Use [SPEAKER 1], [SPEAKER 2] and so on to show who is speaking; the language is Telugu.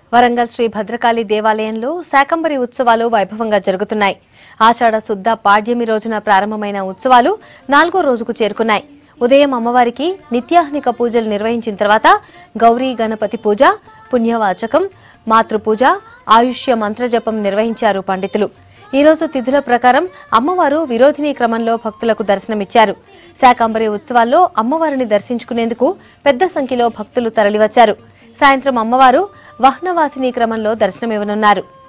[SPEAKER 1] వరంగల్ శ్రీ భద్రకాళి దేవాలయంలో శాకంబరి ఉత్సవాలు వైభవంగా జరుగుతున్నాయి ఆషాఢ శుద్ధ పాడ్యమి రోజున ప్రారంభమైన ఉత్సవాలు నాలుగో రోజుకు చేరుకున్నాయి ఉదయం అమ్మవారికి నిత్యాహ్నిక పూజలు నిర్వహించిన తర్వాత గౌరీ గణపతి పూజ పుణ్యవాచకం మాతృపూజ ఆయుష్య మంత్రజపం నిర్వహించారు పండితులు ఈ రోజు తిథుల ప్రకారం అమ్మవారు విరోధిని క్రమంలో భక్తులకు దర్శనమిచ్చారు శాకంబరి ఉత్సవాల్లో అమ్మవారిని దర్శించుకునేందుకు పెద్ద సంఖ్యలో భక్తులు తరలివచ్చారు సాయంత్రం అమ్మవారు వహ్నవాసిని క్రమంలో దర్శనమివ్వనున్నారు